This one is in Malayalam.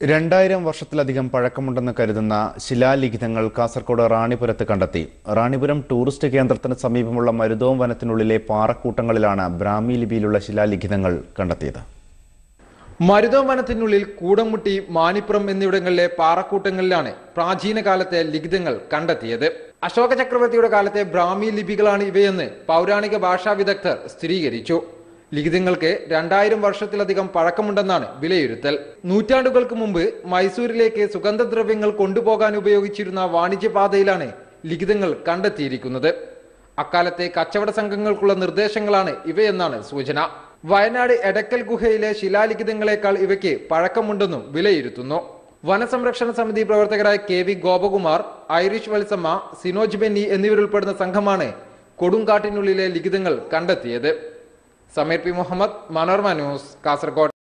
രണ്ടായിരം വർഷത്തിലധികം പഴക്കമുണ്ടെന്ന് കരുതുന്ന ശിലാലിഖിതങ്ങൾ കാസർഗോഡ് റാണിപുരത്ത് കണ്ടെത്തി റാണിപുരം ടൂറിസ്റ്റ് കേന്ദ്രത്തിന് സമീപമുള്ള മരുതോം വനത്തിനുള്ളിലെ പാറക്കൂട്ടങ്ങളിലാണ് ബ്രാഹ്മി ലിപിയിലുള്ള ശിലാലിഖിതങ്ങൾ കണ്ടെത്തിയത് മരുതോം വനത്തിനുള്ളിൽ കൂടംമുട്ടി മാനിപ്പുറം എന്നിവിടങ്ങളിലെ പാറക്കൂട്ടങ്ങളിലാണ് പ്രാചീന കാലത്തെ ലിഖിതങ്ങൾ കണ്ടെത്തിയത് അശോക ചക്രവർത്തിയുടെ കാലത്തെ ബ്രാഹ്മി ലിപികളാണ് ഇവയെന്ന് പൗരാണിക ഭാഷാ വിദഗ്ധർ സ്ഥിരീകരിച്ചു ലിഖിതങ്ങൾക്ക് രണ്ടായിരം വർഷത്തിലധികം പഴക്കമുണ്ടെന്നാണ് വിലയിരുത്തൽ നൂറ്റാണ്ടുകൾക്ക് മുമ്പ് മൈസൂരിലേക്ക് സുഗന്ധദ്രവ്യങ്ങൾ കൊണ്ടുപോകാൻ ഉപയോഗിച്ചിരുന്ന വാണിജ്യപാതയിലാണ് ലിഖിതങ്ങൾ കണ്ടെത്തിയിരിക്കുന്നത് അക്കാലത്തെ കച്ചവട സംഘങ്ങൾക്കുള്ള നിർദ്ദേശങ്ങളാണ് ഇവയെന്നാണ് സൂചന വയനാട് എടക്കൽ ഗുഹയിലെ ശിലാലിഖിതങ്ങളെക്കാൾ ഇവയ്ക്ക് പഴക്കമുണ്ടെന്നും വിലയിരുത്തുന്നു വനസംരക്ഷണ സമിതി പ്രവർത്തകരായ കെ വി ഗോപകുമാർ ഐറിഷ് വത്സമ്മ സിനോജ് ബെന്നി എന്നിവരുൾപ്പെടുന്ന സംഘമാണ് കൊടുങ്കാട്ടിനുള്ളിലെ ലിഖിതങ്ങൾ കണ്ടെത്തിയത് സമീർ പി മുഹമ്മദ് മനോർമ ന്യൂസ് കാസർഗോഡ്